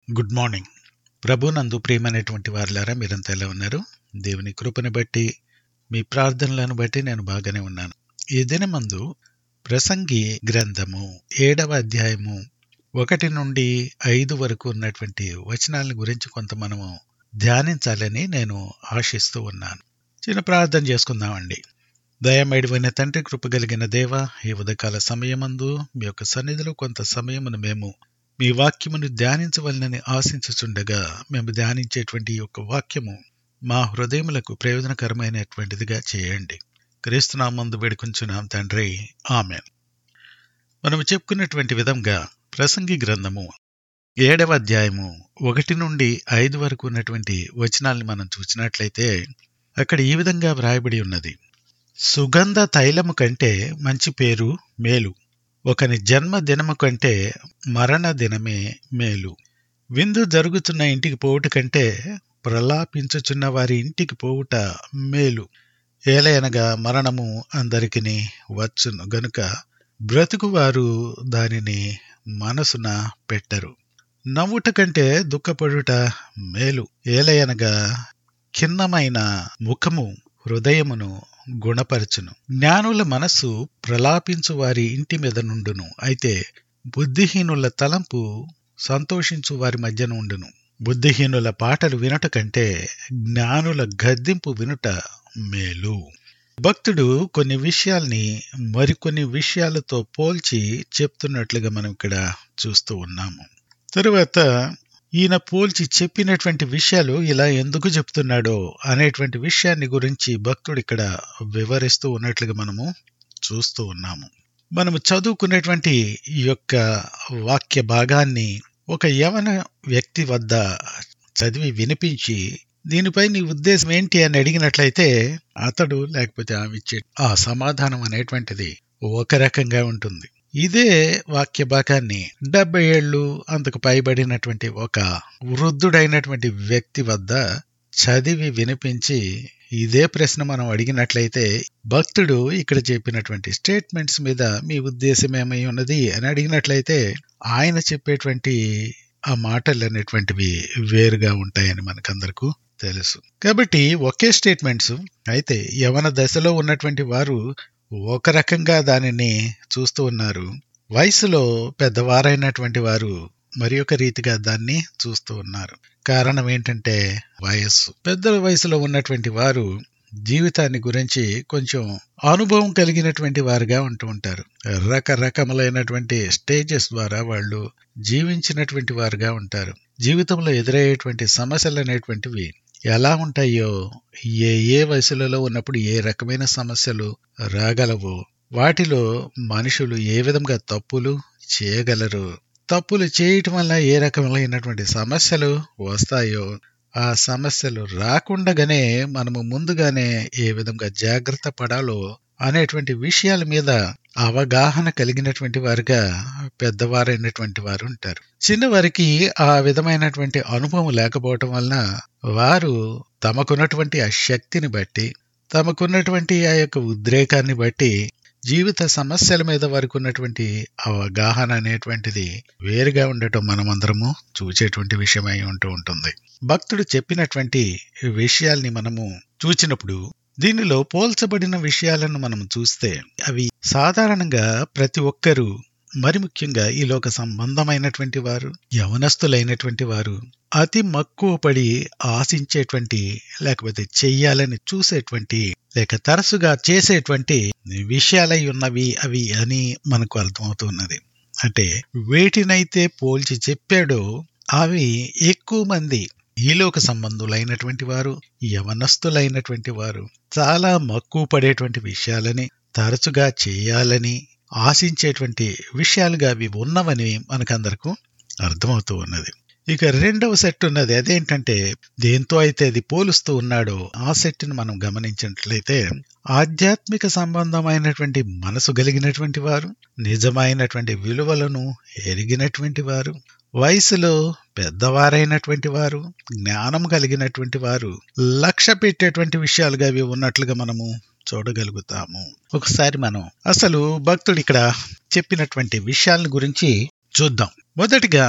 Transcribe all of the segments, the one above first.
good morning ప్రభునందు ప్రియమైనటువంటి వారులారా మీరంతా ఎలా ఉన్నారు దేవుని కృపని బట్టి మీ ప్రార్థనలను బట్టి నేను బాగానే ఉన్నాను ఈ దినమందు ప్రసంగి గ్రంథము ఏడవ అధ్యాయము ఒకటి నుండి ఐదు వరకు ఉన్నటువంటి వచనాల గురించి కొంత మనము ధ్యానించాలని నేను ఆశిస్తూ ఉన్నాను చిన్న ప్రార్థన చేసుకుందామండి దయమైడివైన తండ్రి కృప కలిగిన దేవ ఈ ఉదయకాల సమయమందు మీ యొక్క సన్నిధిలో కొంత సమయమును మేము మీ వాక్యమును ధ్యానించవలనని ఆశించుచుండగా మేము ధ్యానించేటువంటి ఈ యొక్క వాక్యము మా హృదయములకు ప్రయోజనకరమైనటువంటిదిగా చేయండి క్రీస్తునామందు వేడుకుంటున్నాం తండ్రి ఆమె మనము చెప్పుకున్నటువంటి విధంగా ప్రసంగి గ్రంథము ఏడవ అధ్యాయము ఒకటి నుండి ఐదు వరకు ఉన్నటువంటి వచనాల్ని మనం చూసినట్లయితే అక్కడ ఈ విధంగా వ్రాయబడి ఉన్నది సుగంధ తైలము కంటే మంచి పేరు మేలు ఒకని జన్మ దినము కంటే మరణ దినమే మేలు విందు జరుగుతున్న ఇంటికి పోవుట కంటే ప్రలాపించుచున్న వారి ఇంటికి పోవుట మేలు ఏలయనగా మరణము అందరికిని వచ్చును గనుక బ్రతుకువారు దానిని మనసున పెట్టరు నవ్వుట కంటే దుఃఖపడుట మేలు ఏలయనగా ఖిన్నమైన ముఖము హృదయమును గుణపరచును జ్ఞానుల మనస్సు ప్రలాపించు వారి ఇంటి మీద నుండును అయితే బుద్ధిహీనుల తలంపు సంతోషించు వారి మధ్య నుండును బుద్ధిహీనుల పాటలు వినుట కంటే జ్ఞానుల గద్దింపు వినుట మేలు భక్తుడు కొన్ని విషయాల్ని మరికొన్ని విషయాలతో పోల్చి చెప్తున్నట్లుగా మనం ఇక్కడ చూస్తూ ఉన్నాము తరువాత ఈయన పోల్చి చెప్పినటువంటి విషయాలు ఇలా ఎందుకు చెప్తున్నాడో అనేటువంటి విషయాన్ని గురించి భక్తుడు ఇక్కడ వివరిస్తూ ఉన్నట్లుగా మనము చూస్తూ ఉన్నాము మనము చదువుకున్నటువంటి ఈ యొక్క వాక్య భాగాన్ని ఒక యవన వ్యక్తి వద్ద చదివి వినిపించి దీనిపై నీ ఉద్దేశం ఏంటి అని అడిగినట్లయితే అతడు లేకపోతే ఆమె ఇచ్చే ఆ సమాధానం అనేటువంటిది ఒక రకంగా ఉంటుంది ఇదే వాక్య భాగాన్ని డెబ్బై ఏళ్ళు అంతకు పైబడినటువంటి ఒక వృద్ధుడైనటువంటి వ్యక్తి వద్ద చదివి వినిపించి ఇదే ప్రశ్న మనం అడిగినట్లయితే భక్తుడు ఇక్కడ చెప్పినటువంటి స్టేట్మెంట్స్ మీద మీ ఉద్దేశం ఏమై ఉన్నది అని అడిగినట్లయితే ఆయన చెప్పేటువంటి ఆ మాటలు అనేటువంటివి వేరుగా ఉంటాయని మనకందరకు తెలుసు కాబట్టి ఒకే స్టేట్మెంట్స్ అయితే యవన దశలో ఉన్నటువంటి వారు ఒక రకంగా దానిని చూస్తూ ఉన్నారు వయసులో పెద్దవారైనటువంటి వారు మరి ఒక రీతిగా దాన్ని చూస్తూ ఉన్నారు కారణం ఏంటంటే వయస్సు పెద్ద వయసులో ఉన్నటువంటి వారు జీవితాన్ని గురించి కొంచెం అనుభవం కలిగినటువంటి వారుగా ఉంటూ ఉంటారు రకరకములైనటువంటి స్టేజెస్ ద్వారా వాళ్ళు జీవించినటువంటి వారుగా ఉంటారు జీవితంలో ఎదురయ్యేటువంటి సమస్యలు అనేటువంటివి ఎలా ఉంటాయో ఏ ఏ వయసులలో ఉన్నప్పుడు ఏ రకమైన సమస్యలు రాగలవో వాటిలో మనుషులు ఏ విధంగా తప్పులు చేయగలరు తప్పులు చేయటం వల్ల ఏ రకములైనటువంటి సమస్యలు వస్తాయో ఆ సమస్యలు రాకుండగానే మనము ముందుగానే ఏ విధంగా జాగ్రత్త పడాలో అనేటువంటి విషయాల మీద అవగాహన కలిగినటువంటి వారుగా పెద్దవారైనటువంటి వారు ఉంటారు చిన్నవారికి ఆ విధమైనటువంటి అనుభవం లేకపోవటం వలన వారు తమకున్నటువంటి ఆ శక్తిని బట్టి తమకున్నటువంటి ఆ యొక్క ఉద్రేకాన్ని బట్టి జీవిత సమస్యల మీద వారికి ఉన్నటువంటి అవగాహన అనేటువంటిది వేరుగా ఉండటం మనమందరము చూచేటువంటి విషయమై ఉంటూ ఉంటుంది భక్తుడు చెప్పినటువంటి విషయాల్ని మనము చూచినప్పుడు దీనిలో పోల్చబడిన విషయాలను మనం చూస్తే అవి సాధారణంగా ప్రతి ఒక్కరూ మరి ముఖ్యంగా ఈ లోక సంబంధమైనటువంటి వారు యవనస్తులైనటువంటి వారు అతి మక్కువ పడి ఆశించేటువంటి లేకపోతే చెయ్యాలని చూసేటువంటి లేక తరచుగా చేసేటువంటి విషయాలై ఉన్నవి అవి అని మనకు అర్థమవుతున్నది అంటే వేటినైతే పోల్చి చెప్పాడో అవి ఎక్కువ మంది ఈలోక సంబంధులైనటువంటి వారు యవనస్తులైనటువంటి వారు చాలా మక్కువ పడేటువంటి విషయాలని తరచుగా చేయాలని ఆశించేటువంటి విషయాలుగా అవి ఉన్నవని మనకందరకు అర్థమవుతూ ఉన్నది ఇక రెండవ సెట్ ఉన్నది అదేంటంటే దేంతో అయితే అది పోలుస్తూ ఉన్నాడో ఆ సెట్ని మనం గమనించినట్లయితే ఆధ్యాత్మిక సంబంధమైనటువంటి మనసు కలిగినటువంటి వారు నిజమైనటువంటి విలువలను ఎరిగినటువంటి వారు వయసులో పెద్దవారైనటువంటి వారు జ్ఞానం కలిగినటువంటి వారు లక్ష్య పెట్టేటువంటి విషయాలుగా అవి ఉన్నట్లుగా మనము చూడగలుగుతాము ఒకసారి మనం అసలు భక్తుడు ఇక్కడ చెప్పినటువంటి విషయాల గురించి చూద్దాం మొదటిగా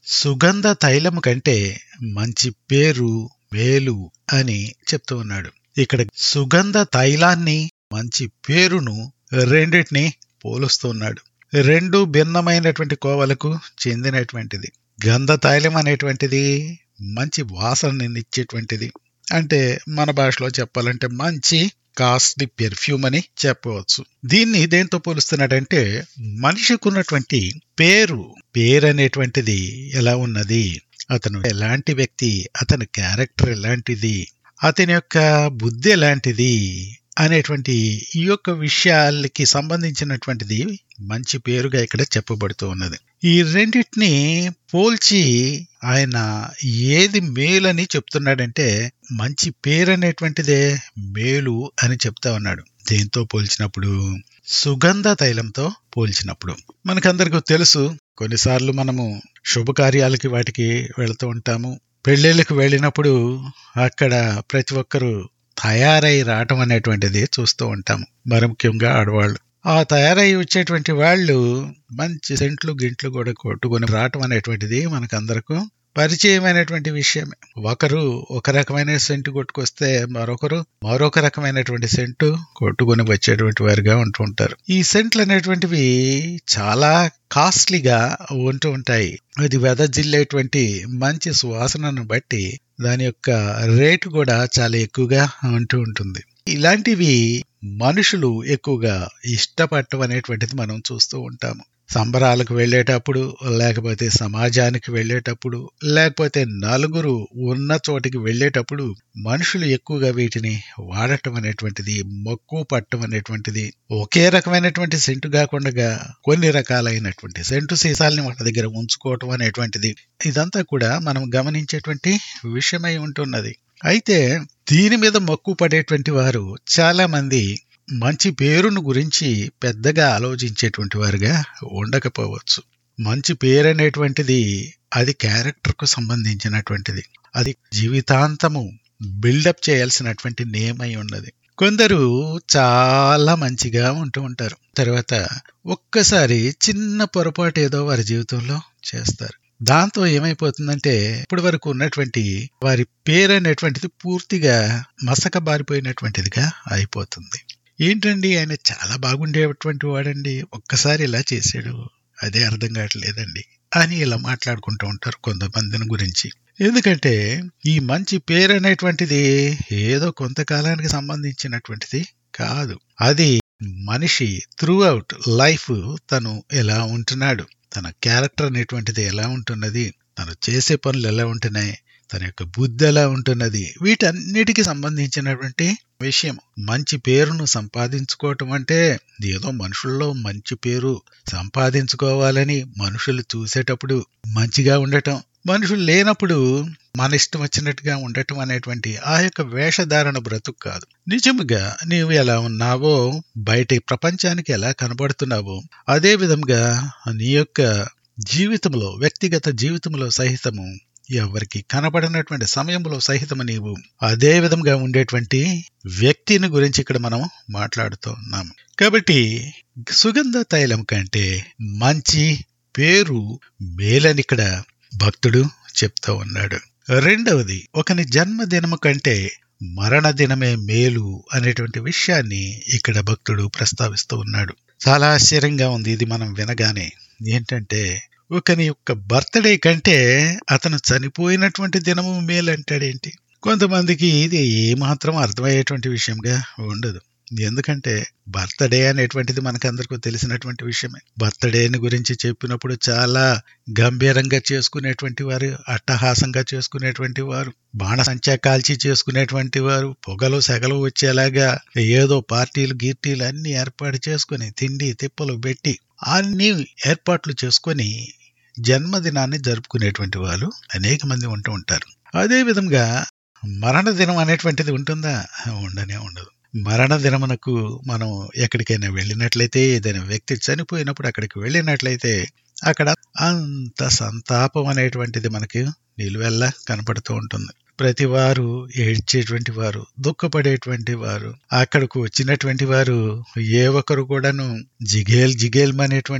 సుగంధ తైలము కంటే మంచి పేరు మేలు అని చెప్తూ ఉన్నాడు ఇక్కడ సుగంధ తైలాన్ని మంచి పేరును రెండింటిని పోలుస్తూ ఉన్నాడు రెండు భిన్నమైనటువంటి కోవలకు చెందినటువంటిది గంధ తైలం అనేటువంటిది మంచి వాసననిచ్చేటువంటిది అంటే మన భాషలో చెప్పాలంటే మంచి కాస్ట్లీ పెర్ఫ్యూమ్ అని చెప్పవచ్చు దీన్ని దేంతో పోలుస్తున్నాడంటే మనిషికి ఉన్నటువంటి పేరు పేరు అనేటువంటిది ఎలా ఉన్నది అతను ఎలాంటి వ్యక్తి అతని క్యారెక్టర్ ఎలాంటిది అతని యొక్క బుద్ధి ఎలాంటిది అనేటువంటి ఈ యొక్క విషయాలకి సంబంధించినటువంటిది మంచి పేరుగా ఇక్కడ చెప్పబడుతూ ఉన్నది ఈ రెండింటిని పోల్చి ఆయన ఏది మేలని చెప్తున్నాడంటే మంచి పేరు అనేటువంటిదే మేలు అని చెప్తా ఉన్నాడు దేంతో పోల్చినప్పుడు సుగంధ తైలంతో పోల్చినప్పుడు మనకందరికీ తెలుసు కొన్నిసార్లు మనము శుభకార్యాలకి వాటికి వెళుతూ ఉంటాము పెళ్ళిళ్ళకి వెళ్ళినప్పుడు అక్కడ ప్రతి ఒక్కరూ తయారై రావటం అనేటువంటిది చూస్తూ ఉంటాము మరి ముఖ్యంగా ఆడవాళ్ళు ఆ తయారై వచ్చేటువంటి వాళ్ళు మంచి సెంట్లు గింట్లు కూడా కొట్టుకొని రావటం అనేటువంటిది మనకందరకు పరిచయమైనటువంటి విషయమే ఒకరు ఒక రకమైన సెంటు కొట్టుకొస్తే మరొకరు మరొక రకమైనటువంటి సెంటు కొట్టుకొని వచ్చేటువంటి వారిగా ఉంటూ ఉంటారు ఈ సెంట్లు అనేటువంటివి చాలా కాస్ట్లీగా ఉంటూ ఉంటాయి అది వెదజిల్లేటువంటి మంచి సువాసనను బట్టి దాని యొక్క రేటు కూడా చాలా ఎక్కువగా ఉంటూ ఉంటుంది ఇలాంటివి మనుషులు ఎక్కువగా ఇష్టపడటం అనేటువంటిది మనం చూస్తూ ఉంటాము సంబరాలకు వెళ్ళేటప్పుడు లేకపోతే సమాజానికి వెళ్ళేటప్పుడు లేకపోతే నలుగురు ఉన్న చోటికి వెళ్ళేటప్పుడు మనుషులు ఎక్కువగా వీటిని వాడటం అనేటువంటిది మక్కువ పట్టడం అనేటువంటిది ఒకే రకమైనటువంటి సెంటు కాకుండా కొన్ని రకాలైనటువంటి సెంటు సీసాలని వాళ్ళ దగ్గర ఉంచుకోవటం అనేటువంటిది ఇదంతా కూడా మనం గమనించేటువంటి విషయమై ఉంటున్నది అయితే దీని మీద మక్కువ పడేటువంటి వారు చాలా మంది మంచి పేరును గురించి పెద్దగా ఆలోచించేటువంటి వారుగా ఉండకపోవచ్చు మంచి పేరు అనేటువంటిది అది క్యారెక్టర్కు సంబంధించినటువంటిది అది జీవితాంతము బిల్డప్ చేయాల్సినటువంటి నేమ్ అయి ఉన్నది కొందరు చాలా మంచిగా ఉంటూ ఉంటారు తర్వాత ఒక్కసారి చిన్న పొరపాటు ఏదో వారి జీవితంలో చేస్తారు దాంతో ఏమైపోతుందంటే ఇప్పటి వరకు ఉన్నటువంటి వారి పేరు అనేటువంటిది పూర్తిగా మసక బారిపోయినటువంటిదిగా అయిపోతుంది ఏంటండి ఆయన చాలా బాగుండేటువంటి వాడండి ఒక్కసారి ఇలా చేశాడు అదే అర్థం కావట్లేదండి అని ఇలా మాట్లాడుకుంటూ ఉంటారు కొంతమందిని గురించి ఎందుకంటే ఈ మంచి పేరు అనేటువంటిది ఏదో కొంతకాలానికి సంబంధించినటువంటిది కాదు అది మనిషి త్రూ అవుట్ లైఫ్ తను ఎలా ఉంటున్నాడు తన క్యారెక్టర్ అనేటువంటిది ఎలా ఉంటున్నది తను చేసే పనులు ఎలా ఉంటున్నాయి తన యొక్క బుద్ధి ఎలా ఉంటున్నది వీటన్నిటికి సంబంధించినటువంటి విషయం మంచి పేరును సంపాదించుకోవటం అంటే ఏదో మనుషుల్లో మంచి పేరు సంపాదించుకోవాలని మనుషులు చూసేటప్పుడు మంచిగా ఉండటం మనుషులు లేనప్పుడు మన ఇష్టం వచ్చినట్టుగా ఉండటం అనేటువంటి ఆ యొక్క వేషధారణ బ్రతుకు కాదు నిజముగా నీవు ఎలా ఉన్నావో బయట ప్రపంచానికి ఎలా కనబడుతున్నావో అదే విధంగా నీ యొక్క జీవితంలో వ్యక్తిగత జీవితంలో సహితము ఎవరికి కనబడినటువంటి సమయంలో సహితము నీవు అదే విధంగా ఉండేటువంటి వ్యక్తిని గురించి ఇక్కడ మనం మాట్లాడుతూ ఉన్నాము కాబట్టి సుగంధ తైలం కంటే మంచి పేరు మేలని ఇక్కడ భక్తుడు చెప్తా ఉన్నాడు రెండవది ఒకని జన్మదినము కంటే మరణ దినమే మేలు అనేటువంటి విషయాన్ని ఇక్కడ భక్తుడు ప్రస్తావిస్తూ ఉన్నాడు చాలా ఆశ్చర్యంగా ఉంది ఇది మనం వినగానే ఏంటంటే ఒకని యొక్క బర్త్డే కంటే అతను చనిపోయినటువంటి దినము మేలు అంటాడేంటి కొంతమందికి ఇది ఏమాత్రం అర్థమయ్యేటువంటి విషయంగా ఉండదు ఎందుకంటే బర్త్డే అనేటువంటిది మనకందరికీ తెలిసినటువంటి విషయమే బర్త్డేని గురించి చెప్పినప్పుడు చాలా గంభీరంగా చేసుకునేటువంటి వారు అట్టహాసంగా చేసుకునేటువంటి వారు బాణసంచా కాల్చి చేసుకునేటువంటి వారు పొగలు సెగలు వచ్చేలాగా ఏదో పార్టీలు గీర్టీలు అన్ని ఏర్పాటు చేసుకుని తిండి తిప్పలు పెట్టి అన్ని ఏర్పాట్లు చేసుకొని జన్మదినాన్ని జరుపుకునేటువంటి వాళ్ళు అనేక మంది ఉంటూ ఉంటారు అదే విధంగా మరణ దినం అనేటువంటిది ఉంటుందా ఉండనే ఉండదు మరణ దినమునకు మనం ఎక్కడికైనా వెళ్ళినట్లయితే ఏదైనా వ్యక్తి చనిపోయినప్పుడు అక్కడికి వెళ్ళినట్లయితే అక్కడ అంత సంతాపం అనేటువంటిది మనకి నిలువెల్లా కనపడుతూ ఉంటుంది ప్రతి వారు ఏడ్చేటువంటి వారు దుఃఖపడేటువంటి వారు అక్కడకు వచ్చినటువంటి వారు ఏ ఒక్కరు కూడాను జిగేల్ జిగేల్ అనేటువంటి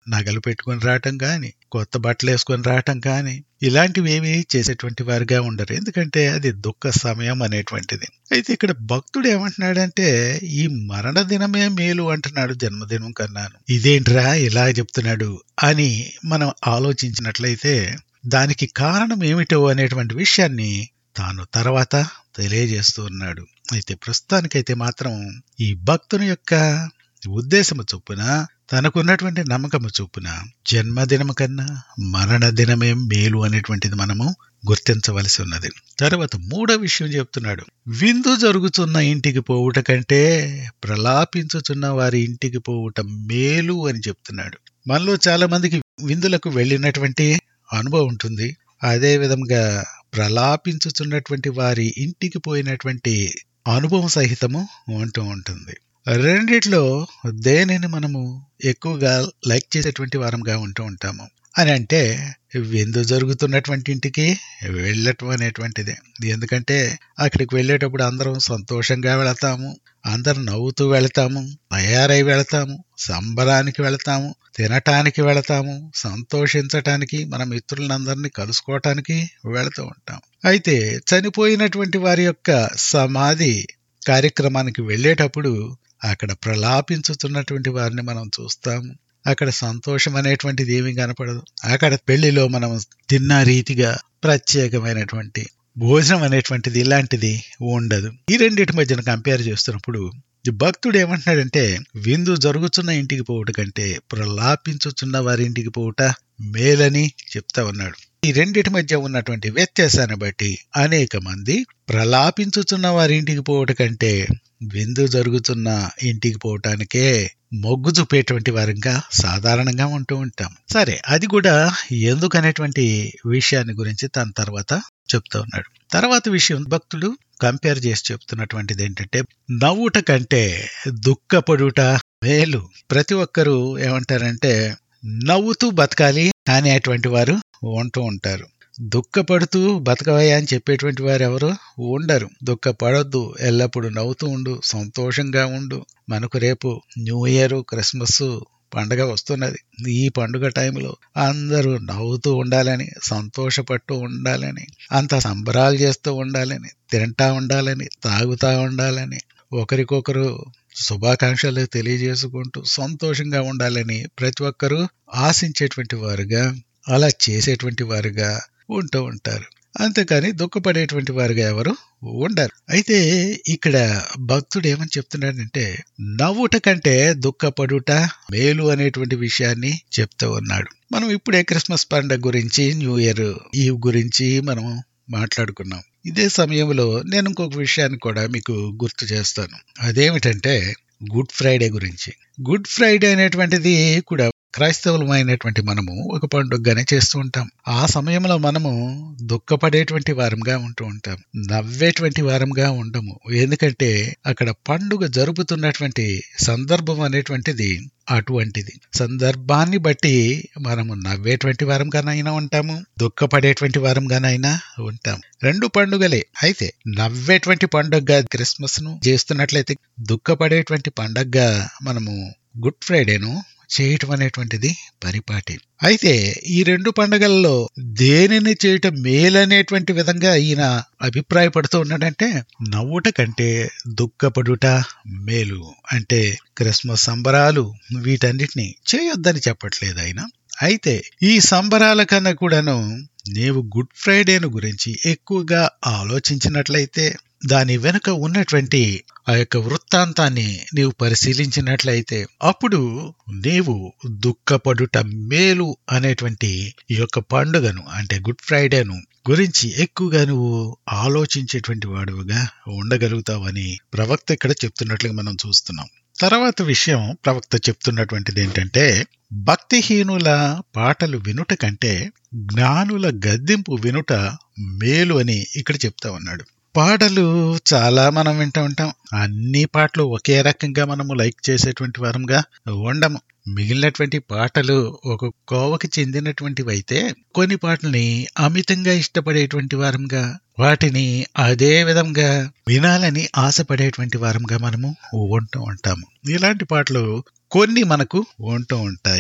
నగలు పెట్టుకొని రావటం కానీ కొత్త బట్టలు వేసుకొని రావటం కానీ ఇలాంటివి ఏమి చేసేటువంటి వారుగా ఉండరు ఎందుకంటే అది దుఃఖ సమయం అనేటువంటిది అయితే ఇక్కడ భక్తుడు ఏమంటున్నాడంటే ఈ మరణ దినమే మేలు అంటున్నాడు జన్మదినం కన్నాను ఇదేంట్రా ఇలా చెప్తున్నాడు అని మనం ఆలోచించినట్లయితే దానికి కారణం ఏమిటో అనేటువంటి విషయాన్ని తాను తర్వాత తెలియజేస్తూ ఉన్నాడు అయితే ప్రస్తుతానికైతే మాత్రం ఈ భక్తుని యొక్క ఉద్దేశము చొప్పున తనకున్నటువంటి నమ్మకము చొప్పున జన్మదినము కన్నా మరణ దినమే మేలు అనేటువంటిది మనము గుర్తించవలసి ఉన్నది తర్వాత మూడో విషయం చెప్తున్నాడు విందు జరుగుతున్న ఇంటికి పోవుట కంటే ప్రలాపించుచున్న వారి ఇంటికి పోవుట మేలు అని చెప్తున్నాడు మనలో చాలా మందికి విందులకు వెళ్ళినటువంటి అనుభవం ఉంటుంది అదే విధంగా ప్రలాపించుచున్నటువంటి వారి ఇంటికి పోయినటువంటి అనుభవం సహితము ఉంటూ ఉంటుంది రెండిట్లో దేనిని మనము ఎక్కువగా లైక్ చేసేటువంటి వారంగా ఉంటూ ఉంటాము అని అంటే విందు జరుగుతున్నటువంటి ఇంటికి వెళ్ళటం అనేటువంటిది ఎందుకంటే అక్కడికి వెళ్ళేటప్పుడు అందరం సంతోషంగా వెళతాము అందరం నవ్వుతూ వెళతాము తయారై వెళతాము సంబరానికి వెళతాము తినటానికి వెళతాము సంతోషించటానికి మన మిత్రులందరినీ కలుసుకోవటానికి వెళుతూ ఉంటాం అయితే చనిపోయినటువంటి వారి యొక్క సమాధి కార్యక్రమానికి వెళ్ళేటప్పుడు అక్కడ ప్రలాపించుతున్నటువంటి వారిని మనం చూస్తాము అక్కడ సంతోషం అనేటువంటిది ఏమీ కనపడదు అక్కడ పెళ్లిలో మనం తిన్న రీతిగా ప్రత్యేకమైనటువంటి భోజనం అనేటువంటిది ఇలాంటిది ఉండదు ఈ రెండింటి మధ్యన కంపేర్ చేస్తున్నప్పుడు ఈ భక్తుడు ఏమంటున్నాడంటే విందు జరుగుతున్న ఇంటికి పోవుట కంటే ప్రలాపించుచున్న వారి ఇంటికి పోవుట మేలని చెప్తా ఉన్నాడు ఈ రెండిటి మధ్య ఉన్నటువంటి వ్యత్యాసాన్ని బట్టి అనేక మంది ప్రలాపించుచున్న వారి ఇంటికి పోవట కంటే విందు జరుగుతున్న ఇంటికి పోవటానికే మొగ్గు చూపేటువంటి వారంగా సాధారణంగా ఉంటూ ఉంటాం సరే అది కూడా ఎందుకనేటువంటి విషయాన్ని గురించి తన తర్వాత చెప్తా ఉన్నాడు తర్వాత విషయం భక్తుడు కంపేర్ చేసి చెప్తున్నటువంటిది ఏంటంటే నవ్వుట కంటే దుఃఖపడుట మేలు ప్రతి ఒక్కరూ ఏమంటారంటే నవ్వుతూ బతకాలి అనేటువంటి వారు ఉంటూ ఉంటారు దుఃఖపడుతూ బతకవయ్యా అని చెప్పేటువంటి వారు ఎవరు ఉండరు దుఃఖపడొద్దు ఎల్లప్పుడూ నవ్వుతూ ఉండు సంతోషంగా ఉండు మనకు రేపు న్యూ ఇయర్ క్రిస్మస్ పండగ వస్తున్నది ఈ పండుగ టైంలో అందరూ నవ్వుతూ ఉండాలని సంతోషపడుతూ ఉండాలని అంత సంబరాలు చేస్తూ ఉండాలని తింటా ఉండాలని తాగుతా ఉండాలని ఒకరికొకరు శుభాకాంక్షలు తెలియజేసుకుంటూ సంతోషంగా ఉండాలని ప్రతి ఒక్కరూ ఆశించేటువంటి వారుగా అలా చేసేటువంటి వారుగా ఉంటూ ఉంటారు అంతేకాని దుఃఖపడేటువంటి వారుగా ఎవరు ఉండరు అయితే ఇక్కడ భక్తుడు ఏమని చెప్తున్నాడంటే నవ్వుట కంటే దుఃఖపడుట మేలు అనేటువంటి విషయాన్ని చెప్తూ ఉన్నాడు మనం ఇప్పుడే క్రిస్మస్ పండుగ గురించి న్యూ ఇయర్ ఈవ్ గురించి మనం మాట్లాడుకున్నాం ఇదే సమయంలో నేను ఇంకొక విషయాన్ని కూడా మీకు గుర్తు చేస్తాను అదేమిటంటే గుడ్ ఫ్రైడే గురించి గుడ్ ఫ్రైడే అనేటువంటిది కూడా క్రైస్తవులమైనటువంటి మనము ఒక పండుగగానే చేస్తూ ఉంటాం ఆ సమయంలో మనము దుఃఖపడేటువంటి వారంగా ఉంటూ ఉంటాం నవ్వేటువంటి వారంగా ఉండము ఎందుకంటే అక్కడ పండుగ జరుపుతున్నటువంటి సందర్భం అనేటువంటిది అటువంటిది సందర్భాన్ని బట్టి మనము నవ్వేటువంటి వారంగానైనా ఉంటాము దుఃఖపడేటువంటి వారంగానైనా ఉంటాం రెండు పండుగలే అయితే నవ్వేటువంటి పండుగ క్రిస్మస్ ను చేస్తున్నట్లయితే దుఃఖపడేటువంటి పండుగ మనము గుడ్ ఫ్రైడేను చేయటం అనేటువంటిది పరిపాటి అయితే ఈ రెండు పండుగల్లో దేనిని చేయటం మేలనేటువంటి విధంగా ఈయన అభిప్రాయపడుతూ ఉన్నాడంటే నవ్వుట కంటే దుఃఖపడుట మేలు అంటే క్రిస్మస్ సంబరాలు వీటన్నిటిని చేయొద్దని చెప్పట్లేదు ఆయన అయితే ఈ సంబరాల కన్నా కూడాను నీవు గుడ్ ఫ్రైడేను గురించి ఎక్కువగా ఆలోచించినట్లయితే దాని వెనుక ఉన్నటువంటి ఆ యొక్క వృత్తాంతాన్ని నీవు పరిశీలించినట్లయితే అప్పుడు నీవు దుఃఖపడుట మేలు అనేటువంటి ఈ యొక్క పండుగను అంటే గుడ్ ఫ్రైడేను గురించి ఎక్కువగా నువ్వు ఆలోచించేటువంటి వాడుగా ఉండగలుగుతావని ప్రవక్త ఇక్కడ చెప్తున్నట్లుగా మనం చూస్తున్నాం తర్వాత విషయం ప్రవక్త చెప్తున్నటువంటిది ఏంటంటే భక్తిహీనుల పాటలు వినుట కంటే జ్ఞానుల గద్దింపు వినుట మేలు అని ఇక్కడ చెప్తా ఉన్నాడు పాటలు చాలా మనం వింటూ ఉంటాం అన్ని పాటలు ఒకే రకంగా మనము లైక్ చేసేటువంటి వారంగా ఉండము మిగిలినటువంటి పాటలు ఒక కోవకి చెందినటువంటివి అయితే కొన్ని పాటల్ని అమితంగా ఇష్టపడేటువంటి వారంగా వాటిని అదే విధంగా వినాలని ఆశపడేటువంటి వారంగా మనము ఉంటూ ఉంటాము ఇలాంటి పాటలు కొన్ని మనకు ఉంటూ ఉంటాయి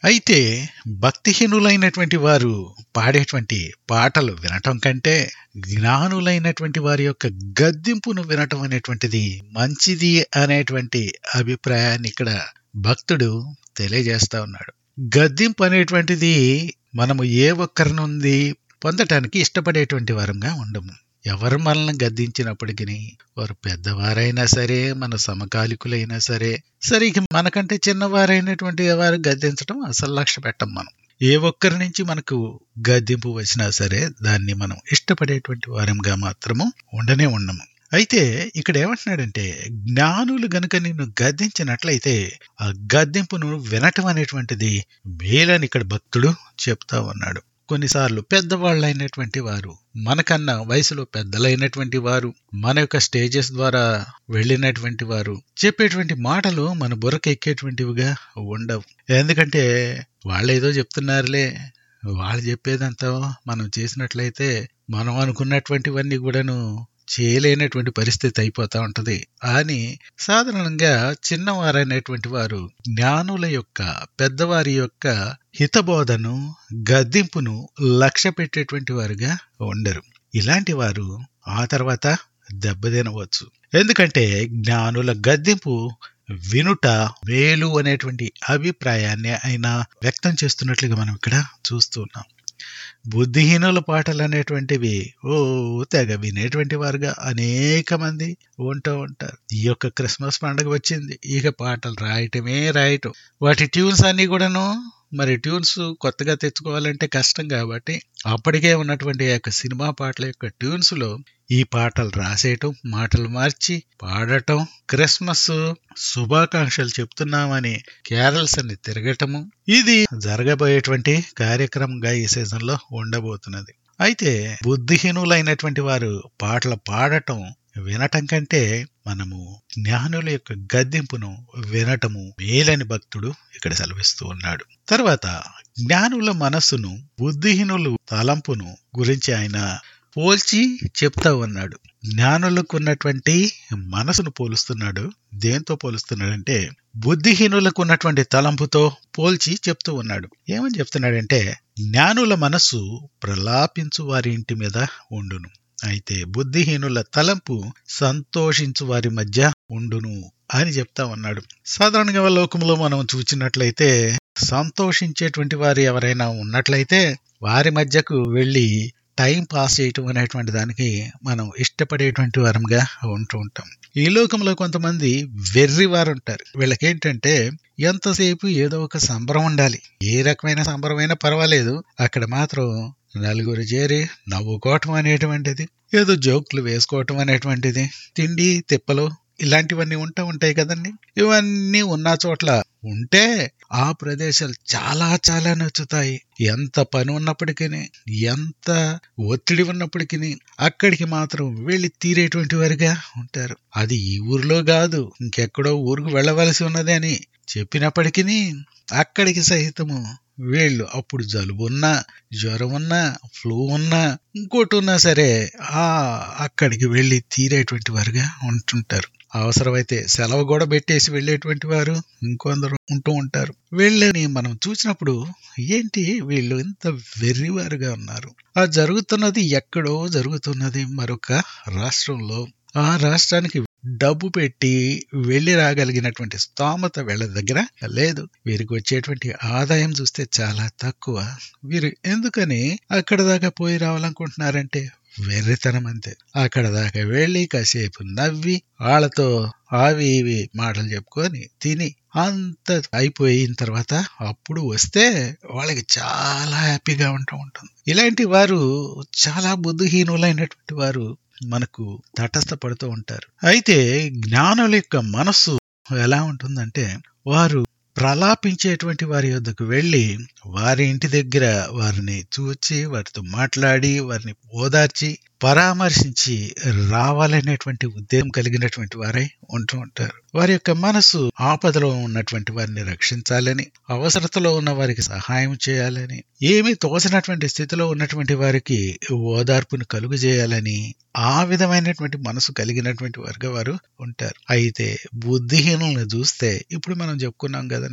అయితే భక్తిహీనులైనటువంటి వారు పాడేటువంటి పాటలు వినటం కంటే జ్ఞానులైనటువంటి వారి యొక్క గద్దింపును వినటం అనేటువంటిది మంచిది అనేటువంటి అభిప్రాయాన్ని ఇక్కడ భక్తుడు తెలియజేస్తా ఉన్నాడు గద్దింపు అనేటువంటిది మనము ఏ ఒక్కరి నుండి పొందటానికి ఇష్టపడేటువంటి వారంగా ఉండము ఎవరు మనల్ని గద్దించినప్పటికీ వారు పెద్దవారైనా సరే మన సమకాలికులైనా సరే సరే ఇక మనకంటే చిన్నవారైనటువంటి వారు గద్దించడం అసలు లక్ష్య పెట్టం మనం ఏ ఒక్కరి నుంచి మనకు గద్దింపు వచ్చినా సరే దాన్ని మనం ఇష్టపడేటువంటి వారంగా మాత్రము ఉండనే ఉండము అయితే ఇక్కడ ఏమంటున్నాడంటే జ్ఞానులు గనుక నిన్ను గద్దించినట్లయితే ఆ గద్దింపును వినటం అనేటువంటిది మేలని ఇక్కడ భక్తుడు చెప్తా ఉన్నాడు కొన్నిసార్లు పెద్దవాళ్ళైనటువంటి వారు మనకన్నా వయసులో పెద్దలైనటువంటి వారు మన యొక్క స్టేజెస్ ద్వారా వెళ్ళినటువంటి వారు చెప్పేటువంటి మాటలు మన బుర్రకు ఎక్కేటువంటివిగా ఉండవు ఎందుకంటే వాళ్ళు ఏదో చెప్తున్నారులే వాళ్ళు చెప్పేదంతా మనం చేసినట్లయితే మనం అనుకున్నటువంటివన్నీ కూడాను చేయలేనటువంటి పరిస్థితి అయిపోతా ఉంటది అని సాధారణంగా చిన్నవారైనటువంటి వారు జ్ఞానుల యొక్క పెద్దవారి యొక్క హితబోధను గద్దింపును లక్ష్య పెట్టేటువంటి వారుగా ఉండరు ఇలాంటి వారు ఆ తర్వాత దెబ్బతినవచ్చు ఎందుకంటే జ్ఞానుల గద్దింపు వినుట మేలు అనేటువంటి అభిప్రాయాన్ని ఆయన వ్యక్తం చేస్తున్నట్లుగా మనం ఇక్కడ చూస్తున్నాం బుద్ధిహీనుల పాటలు అనేటువంటివి ఓ తెగ వినేటువంటి వారుగా అనేక మంది ఉంటూ ఉంటారు ఈ యొక్క క్రిస్మస్ పండుగ వచ్చింది ఇక పాటలు రాయటమే రాయటం వాటి ట్యూన్స్ అన్ని కూడాను మరి ట్యూన్స్ కొత్తగా తెచ్చుకోవాలంటే కష్టం కాబట్టి అప్పటికే ఉన్నటువంటి ఆ యొక్క సినిమా పాటల యొక్క ట్యూన్స్ లో ఈ పాటలు రాసేయటం మాటలు మార్చి పాడటం క్రిస్మస్ శుభాకాంక్షలు చెప్తున్నామని క్యారల్స్ అని తిరగటము ఇది జరగబోయేటువంటి కార్యక్రమంగా ఈ సీజన్ లో ఉండబోతున్నది అయితే బుద్ధిహీనులైనటువంటి వారు పాటలు పాడటం వినటం కంటే మనము జ్ఞానుల యొక్క గద్దెంపును వినటము మేలని భక్తుడు ఇక్కడ సెలవిస్తూ ఉన్నాడు తర్వాత జ్ఞానుల మనస్సును బుద్ధిహీనులు తలంపును గురించి ఆయన పోల్చి చెప్తా ఉన్నాడు జ్ఞానులకు ఉన్నటువంటి మనసును పోలుస్తున్నాడు దేంతో పోలుస్తున్నాడంటే బుద్ధిహీనులకు ఉన్నటువంటి తలంపుతో పోల్చి చెప్తూ ఉన్నాడు ఏమని చెప్తున్నాడంటే జ్ఞానుల మనస్సు ప్రలాపించు వారి ఇంటి మీద ఉండును అయితే బుద్ధిహీనుల తలంపు సంతోషించు వారి మధ్య ఉండును అని చెప్తా ఉన్నాడు సాధారణంగా లోకంలో మనం చూచినట్లయితే సంతోషించేటువంటి వారు ఎవరైనా ఉన్నట్లయితే వారి మధ్యకు వెళ్ళి టైం పాస్ చేయటం అనేటువంటి దానికి మనం ఇష్టపడేటువంటి వారంగా ఉంటూ ఉంటాం ఈ లోకంలో కొంతమంది వెర్రి వారు ఉంటారు వీళ్ళకేంటంటే ఎంతసేపు ఏదో ఒక సంబరం ఉండాలి ఏ రకమైన సంబరమైనా పర్వాలేదు అక్కడ మాత్రం నలుగురు చేరి నవ్వుకోవటం అనేటువంటిది ఏదో జోక్లు వేసుకోవటం అనేటువంటిది తిండి తిప్పలు ఇలాంటివన్నీ ఉంటా ఉంటాయి కదండి ఇవన్నీ ఉన్న చోట్ల ఉంటే ఆ ప్రదేశాలు చాలా చాలా నచ్చుతాయి ఎంత పని ఉన్నప్పటికీ ఎంత ఒత్తిడి ఉన్నప్పటికీ అక్కడికి మాత్రం వెళ్ళి తీరేటువంటి వారిగా ఉంటారు అది ఈ ఊరిలో కాదు ఇంకెక్కడో ఊరికి వెళ్ళవలసి ఉన్నది అని చెప్పినప్పటికీ అక్కడికి సహితము వీళ్ళు అప్పుడు జలుబు ఉన్నా జ్వరం ఉన్నా ఫ్లూ ఉన్నా ఇంకోటి ఉన్నా సరే ఆ అక్కడికి వెళ్ళి తీరేటువంటి వారుగా ఉంటుంటారు అవసరమైతే సెలవు కూడా పెట్టేసి వెళ్ళేటువంటి వారు ఇంకొందరు ఉంటూ ఉంటారు వీళ్ళని మనం చూసినప్పుడు ఏంటి వీళ్ళు ఇంత వెర్రివారుగా ఉన్నారు ఆ జరుగుతున్నది ఎక్కడో జరుగుతున్నది మరొక రాష్ట్రంలో ఆ రాష్ట్రానికి డబ్బు పెట్టి వెళ్ళి రాగలిగినటువంటి స్తోమత వీళ్ళ దగ్గర లేదు వీరికి వచ్చేటువంటి ఆదాయం చూస్తే చాలా తక్కువ వీరు ఎందుకని అక్కడ దాకా పోయి రావాలనుకుంటున్నారంటే వెర్రితనం అంతే అక్కడ దాకా వెళ్ళి కాసేపు నవ్వి వాళ్ళతో అవి ఇవి మాటలు చెప్పుకొని తిని అంత అయిపోయిన తర్వాత అప్పుడు వస్తే వాళ్ళకి చాలా హ్యాపీగా ఉంటూ ఉంటుంది ఇలాంటి వారు చాలా బుద్ధిహీనులైనటువంటి వారు మనకు తటస్థపడుతూ ఉంటారు అయితే జ్ఞానుల యొక్క మనస్సు ఎలా ఉంటుందంటే వారు ప్రలాపించేటువంటి వారి వద్దకు వెళ్ళి వారి ఇంటి దగ్గర వారిని చూచి వారితో మాట్లాడి వారిని ఓదార్చి పరామర్శించి రావాలనేటువంటి ఉద్దేశం కలిగినటువంటి వారై ఉంటూ ఉంటారు వారి యొక్క మనసు ఆపదలో ఉన్నటువంటి వారిని రక్షించాలని అవసరతలో ఉన్న వారికి సహాయం చేయాలని ఏమీ తోచనటువంటి స్థితిలో ఉన్నటువంటి వారికి ఓదార్పును కలుగు చేయాలని ఆ విధమైనటువంటి మనసు కలిగినటువంటి వర్గ వారు ఉంటారు అయితే బుద్ధిహీనులను చూస్తే ఇప్పుడు మనం చెప్పుకున్నాం కదండి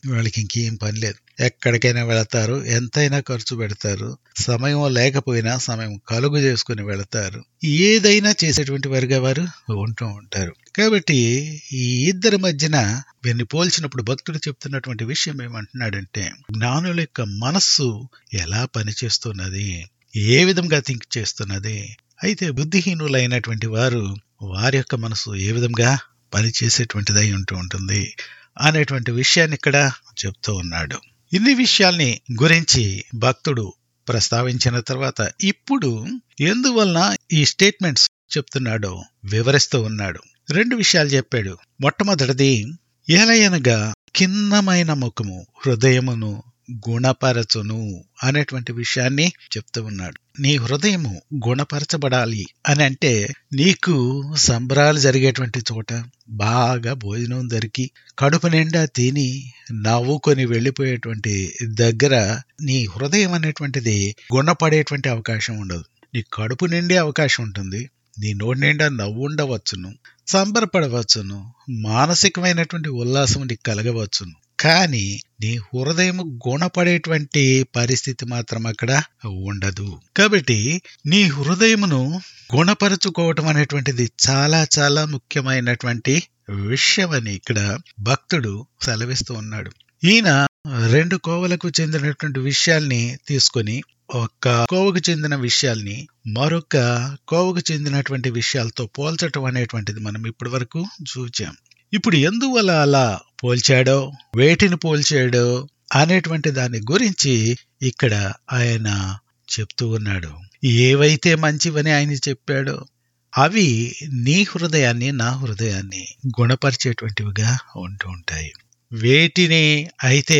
వాళ్ళకి ఇంకేం పని లేదు ఎక్కడికైనా వెళతారు ఎంతైనా ఖర్చు పెడతారు సమయం లేకపోయినా సమయం కలుగు చేసుకుని వెళతారు ఏదైనా చేసేటువంటి వారిగా వారు ఉంటూ ఉంటారు కాబట్టి ఈ ఇద్దరి మధ్యన వీరిని పోల్చినప్పుడు భక్తుడు చెప్తున్నటువంటి విషయం ఏమంటున్నాడంటే జ్ఞానుల యొక్క మనస్సు ఎలా పనిచేస్తున్నది ఏ విధంగా థింక్ చేస్తున్నది అయితే బుద్ధిహీనులైనటువంటి వారు వారి యొక్క మనసు ఏ విధంగా పనిచేసేటువంటిదై ఉంటూ ఉంటుంది అనేటువంటి విషయాన్ని ఇక్కడ చెప్తూ ఉన్నాడు ఇన్ని విషయాల్ని గురించి భక్తుడు ప్రస్తావించిన తర్వాత ఇప్పుడు ఎందువలన ఈ స్టేట్మెంట్స్ చెప్తున్నాడో వివరిస్తూ ఉన్నాడు రెండు విషయాలు చెప్పాడు మొట్టమొదటిది ఏలయనగా కిన్నమైన ముఖము హృదయమును గుణపరచును అనేటువంటి విషయాన్ని చెప్తూ ఉన్నాడు నీ హృదయము గుణపరచబడాలి అని అంటే నీకు సంబరాలు జరిగేటువంటి చోట బాగా భోజనం దొరికి కడుపు నిండా తిని నవ్వుకొని వెళ్ళిపోయేటువంటి దగ్గర నీ హృదయం అనేటువంటిది గుణపడేటువంటి అవకాశం ఉండదు నీ కడుపు నిండే అవకాశం ఉంటుంది నీ నోటి నిండా నవ్వు ఉండవచ్చును సంబరపడవచ్చును మానసికమైనటువంటి ఉల్లాసం నీకు కలగవచ్చును కానీ నీ హృదయం గుణపడేటువంటి పరిస్థితి మాత్రం అక్కడ ఉండదు కాబట్టి నీ హృదయమును గుణపరచుకోవటం అనేటువంటిది చాలా చాలా ముఖ్యమైనటువంటి విషయమని ఇక్కడ భక్తుడు సెలవిస్తూ ఉన్నాడు ఈయన రెండు కోవలకు చెందినటువంటి విషయాల్ని తీసుకొని ఒక కోవకు చెందిన విషయాల్ని మరొక కోవకు చెందినటువంటి విషయాలతో పోల్చటం అనేటువంటిది మనం ఇప్పటి వరకు చూచాం ఇప్పుడు ఎందువల్ల అలా పోల్చాడో వేటిని పోల్చాడో అనేటువంటి దాని గురించి ఇక్కడ ఆయన చెప్తూ ఉన్నాడు ఏవైతే మంచివని ఆయన చెప్పాడో అవి నీ హృదయాన్ని నా హృదయాన్ని గుణపరిచేటువంటివిగా ఉంటూ ఉంటాయి వేటిని అయితే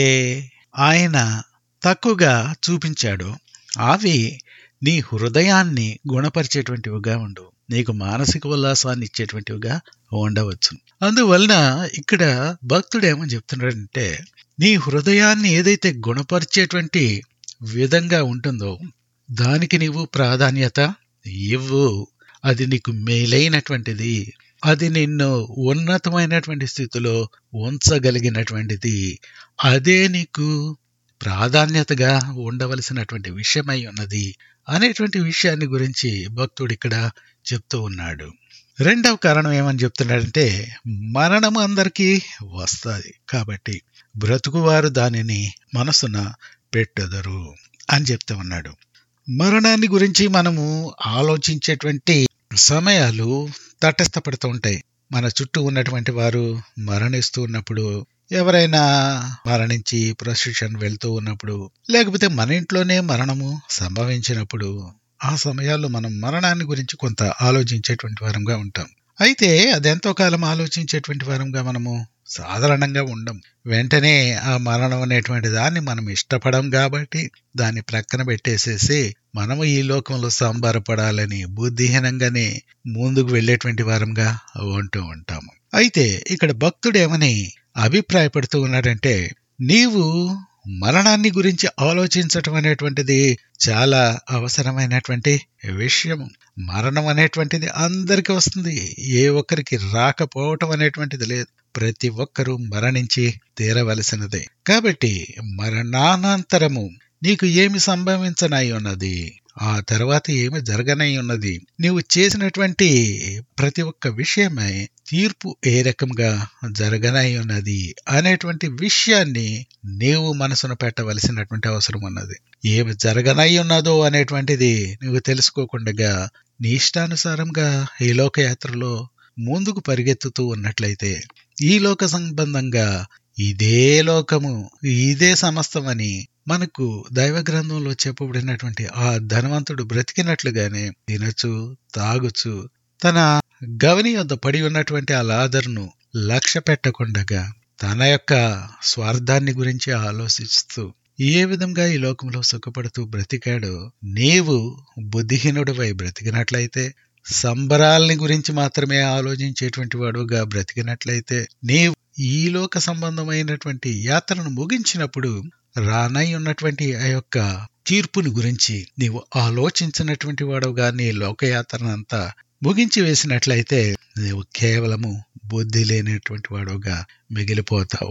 ఆయన తక్కువగా చూపించాడో అవి నీ హృదయాన్ని గుణపరిచేటువంటివిగా ఉండు నీకు మానసిక ఉల్లాసాన్ని ఇచ్చేటువంటివిగా ఉండవచ్చు అందువలన ఇక్కడ భక్తుడు ఏమని చెప్తున్నాడంటే నీ హృదయాన్ని ఏదైతే గుణపరిచేటువంటి విధంగా ఉంటుందో దానికి నీవు ప్రాధాన్యత ఇవ్వు అది నీకు మేలైనటువంటిది అది నిన్ను ఉన్నతమైనటువంటి స్థితిలో ఉంచగలిగినటువంటిది అదే నీకు ప్రాధాన్యతగా ఉండవలసినటువంటి విషయమై ఉన్నది అనేటువంటి విషయాన్ని గురించి భక్తుడు ఇక్కడ చెప్తూ ఉన్నాడు రెండవ కారణం ఏమని చెప్తున్నాడంటే మరణం అందరికీ వస్తుంది కాబట్టి బ్రతుకువారు దానిని మనసున పెట్టెదరు అని చెప్తూ ఉన్నాడు మరణాన్ని గురించి మనము ఆలోచించేటువంటి సమయాలు తటస్థపడుతూ ఉంటాయి మన చుట్టూ ఉన్నటువంటి వారు మరణిస్తూ ఉన్నప్పుడు ఎవరైనా మరణించి ప్రొసెషన్ వెళ్తూ ఉన్నప్పుడు లేకపోతే మన ఇంట్లోనే మరణము సంభవించినప్పుడు ఆ సమయాల్లో మనం మరణాన్ని గురించి కొంత ఆలోచించేటువంటి వారంగా ఉంటాం అయితే అదెంతో కాలం ఆలోచించేటువంటి వారంగా మనము సాధారణంగా ఉండం వెంటనే ఆ మరణం అనేటువంటి దాన్ని మనం ఇష్టపడం కాబట్టి దాన్ని ప్రక్కన పెట్టేసేసి మనము ఈ లోకంలో సంబరపడాలని బుద్ధిహీనంగానే ముందుకు వెళ్ళేటువంటి వారంగా ఉంటూ ఉంటాము అయితే ఇక్కడ భక్తుడు ఏమని అభిప్రాయపడుతూ ఉన్నాడంటే నీవు మరణాన్ని గురించి ఆలోచించటం అనేటువంటిది చాలా అవసరమైనటువంటి విషయం మరణం అనేటువంటిది అందరికీ వస్తుంది ఏ ఒక్కరికి రాకపోవటం అనేటువంటిది లేదు ప్రతి ఒక్కరూ మరణించి తీరవలసినదే కాబట్టి మరణానంతరము నీకు ఏమి సంభవించనై ఉన్నది ఆ తర్వాత ఏమి జరగనై ఉన్నది నీవు చేసినటువంటి ప్రతి ఒక్క విషయమై తీర్పు ఏ రకంగా జరగనై ఉన్నది అనేటువంటి విషయాన్ని నీవు మనసును పెట్టవలసినటువంటి అవసరం ఉన్నది ఏమి జరగనై ఉన్నదో అనేటువంటిది నువ్వు తెలుసుకోకుండా నీ ఇష్టానుసారంగా ఈ లోకయాత్రలో ముందుకు పరిగెత్తుతూ ఉన్నట్లయితే ఈ లోక సంబంధంగా ఇదే లోకము ఇదే సమస్తమని మనకు దైవ గ్రంథంలో చెప్పబడినటువంటి ఆ ధనవంతుడు బ్రతికినట్లుగానే తినచ్చు తాగుచు తన గవని వద్ద పడి ఉన్నటువంటి ఆ లాదర్ను లక్ష్య పెట్టకుండగా తన యొక్క స్వార్థాన్ని గురించి ఆలోచిస్తూ ఏ విధంగా ఈ లోకంలో సుఖపడుతూ బ్రతికాడో నీవు బుద్ధిహీనుడివై బ్రతికినట్లయితే సంబరాల్ని గురించి మాత్రమే ఆలోచించేటువంటి వాడుగా బ్రతికినట్లయితే నీవు ఈ లోక సంబంధమైనటువంటి యాత్రను ముగించినప్పుడు రానై ఉన్నటువంటి ఆ యొక్క తీర్పుని గురించి నీవు ఆలోచించినటువంటి వాడుగా నీ లోకయాత్రనంతా ముగించి వేసినట్లయితే నీవు కేవలము బుద్ధి లేనటువంటి వాడుగా మిగిలిపోతావు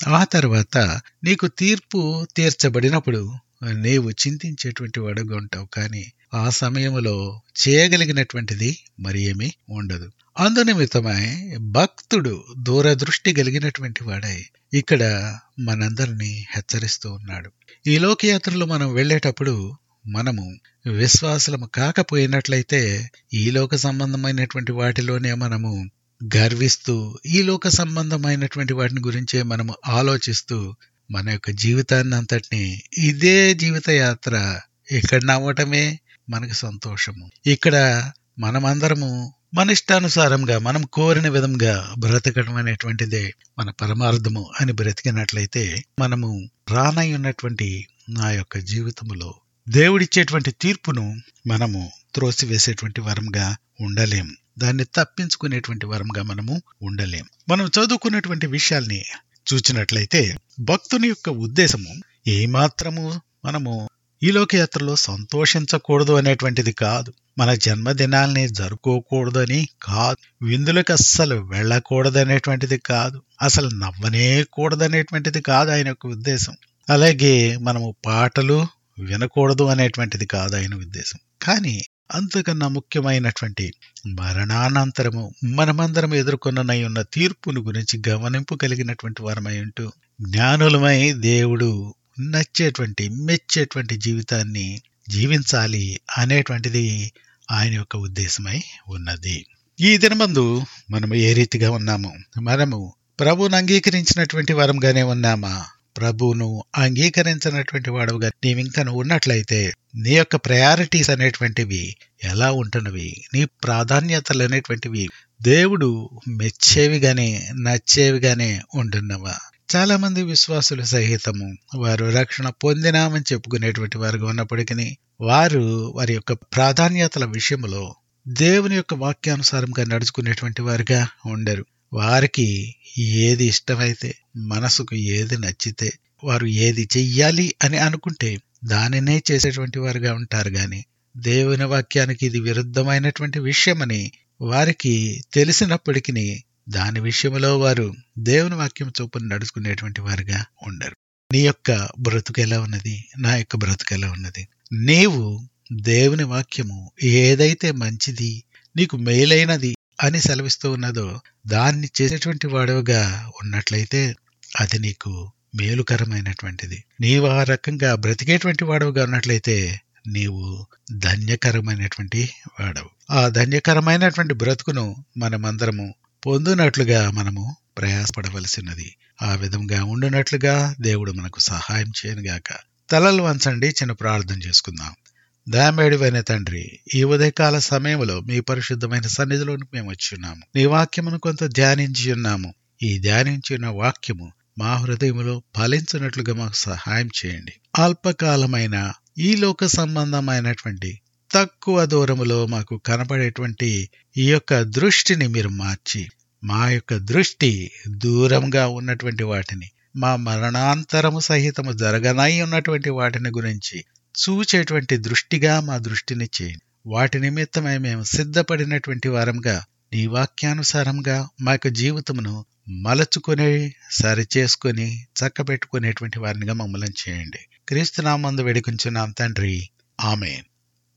ఆ తర్వాత నీకు తీర్పు తీర్చబడినప్పుడు నీవు చింతించేటువంటి వాడుగా ఉంటావు కానీ ఆ సమయంలో చేయగలిగినటువంటిది మరి ఏమీ ఉండదు అందునిమిత్తమై భక్తుడు దూరదృష్టి కలిగినటువంటి వాడై ఇక్కడ మనందరినీ హెచ్చరిస్తూ ఉన్నాడు ఈ లోకయాత్రలో మనం వెళ్ళేటప్పుడు మనము విశ్వాసులము కాకపోయినట్లయితే ఈ లోక సంబంధమైనటువంటి వాటిలోనే మనము గర్విస్తూ ఈ లోక సంబంధమైనటువంటి వాటిని గురించే మనము ఆలోచిస్తూ మన యొక్క జీవితాన్ని అంతటిని ఇదే జీవిత యాత్ర ఇక్కడ నవ్వటమే మనకు సంతోషము ఇక్కడ మనమందరము మన ఇష్టానుసారంగా మనం కోరిన విధంగా బ్రతకడం అనేటువంటిదే మన పరమార్థము అని బ్రతికినట్లయితే మనము రానై ఉన్నటువంటి నా యొక్క జీవితములో దేవుడిచ్చేటువంటి తీర్పును మనము త్రోసివేసేటువంటి వరంగా ఉండలేం దాన్ని తప్పించుకునేటువంటి వరంగా మనము ఉండలేం మనం చదువుకున్నటువంటి విషయాల్ని చూచినట్లయితే భక్తుని యొక్క ఉద్దేశము ఏమాత్రము మనము ఈ లోకయాత్రలో సంతోషించకూడదు అనేటువంటిది కాదు మన జన్మదినాల్ని జరుపుకోకూడదని కాదు విందులకు అస్సలు వెళ్ళకూడదు అనేటువంటిది కాదు అసలు నవ్వనే కూడదనేటువంటిది కాదు ఆయన యొక్క ఉద్దేశం అలాగే మనము పాటలు వినకూడదు అనేటువంటిది కాదు ఆయన ఉద్దేశం కానీ అంతకన్నా ముఖ్యమైనటువంటి మరణానంతరము మనమందరం ఎదుర్కొననై ఉన్న తీర్పును గురించి గమనింపు కలిగినటువంటి వారమై ఉంటూ జ్ఞానులమై దేవుడు నచ్చేటువంటి మెచ్చేటువంటి జీవితాన్ని జీవించాలి అనేటువంటిది ఆయన యొక్క ఉద్దేశమై ఉన్నది ఈ దినమందు మనము ఏ రీతిగా ఉన్నాము మనము ప్రభువును అంగీకరించినటువంటి వరంగానే ఉన్నామా ప్రభువును అంగీకరించినటువంటి వాడుగా నీవింకా ఉన్నట్లయితే నీ యొక్క ప్రయారిటీస్ అనేటువంటివి ఎలా ఉంటున్నవి నీ ప్రాధాన్యతలు అనేటువంటివి దేవుడు మెచ్చేవిగానే నచ్చేవిగానే ఉంటున్నవా చాలా మంది విశ్వాసులు సహితము వారు రక్షణ పొందినామని చెప్పుకునేటువంటి వారుగా ఉన్నప్పటికీ వారు వారి యొక్క ప్రాధాన్యతల విషయంలో దేవుని యొక్క వాక్యానుసారంగా నడుచుకునేటువంటి వారుగా ఉండరు వారికి ఏది ఇష్టమైతే మనసుకు ఏది నచ్చితే వారు ఏది చెయ్యాలి అని అనుకుంటే దానినే చేసేటువంటి వారుగా ఉంటారు గాని దేవుని వాక్యానికి ఇది విరుద్ధమైనటువంటి విషయమని వారికి తెలిసినప్పటికీ దాని విషయంలో వారు దేవుని వాక్యం చొప్పున నడుచుకునేటువంటి వారుగా ఉండరు నీ యొక్క బ్రతుకు ఎలా ఉన్నది నా యొక్క బ్రతుకు ఎలా ఉన్నది నీవు దేవుని వాక్యము ఏదైతే మంచిది నీకు మేలైనది అని సెలవిస్తూ ఉన్నదో దాన్ని చేసేటువంటి వాడుగా ఉన్నట్లయితే అది నీకు మేలుకరమైనటువంటిది నీవు ఆ రకంగా బ్రతికేటువంటి వాడవుగా ఉన్నట్లయితే నీవు ధన్యకరమైనటువంటి వాడవు ఆ ధన్యకరమైనటువంటి బ్రతుకును మనమందరము పొందునట్లుగా మనము ప్రయాసపడవలసినది ఆ విధంగా ఉండునట్లుగా దేవుడు మనకు సహాయం చేయనుగాక తలలు వంచండి చిన్న ప్రార్థన చేసుకుందాం దయమేడివైన తండ్రి ఈ ఉదయకాల సమయంలో మీ పరిశుద్ధమైన సన్నిధిలోకి మేము వచ్చి ఉన్నాము నీ వాక్యమును కొంత ధ్యానించి ఉన్నాము ఈ ధ్యానించిన వాక్యము మా హృదయములో ఫలించినట్లుగా మాకు సహాయం చేయండి అల్పకాలమైన ఈ లోక సంబంధమైనటువంటి తక్కువ దూరములో మాకు కనపడేటువంటి ఈ యొక్క దృష్టిని మీరు మార్చి మా యొక్క దృష్టి దూరంగా ఉన్నటువంటి వాటిని మా మరణాంతరము సహితము జరగనై ఉన్నటువంటి వాటిని గురించి చూచేటువంటి దృష్టిగా మా దృష్టిని చేయండి వాటి నిమిత్తమై మేము సిద్ధపడినటువంటి వారంగా నీ వాక్యానుసారంగా మా యొక్క జీవితమును మలచుకొని సరిచేసుకొని చక్కబెట్టుకునేటువంటి వారినిగా మమ్మల్ని చేయండి క్రీస్తునామందు వేడుకుంటున్నాం తండ్రి ఆమెన్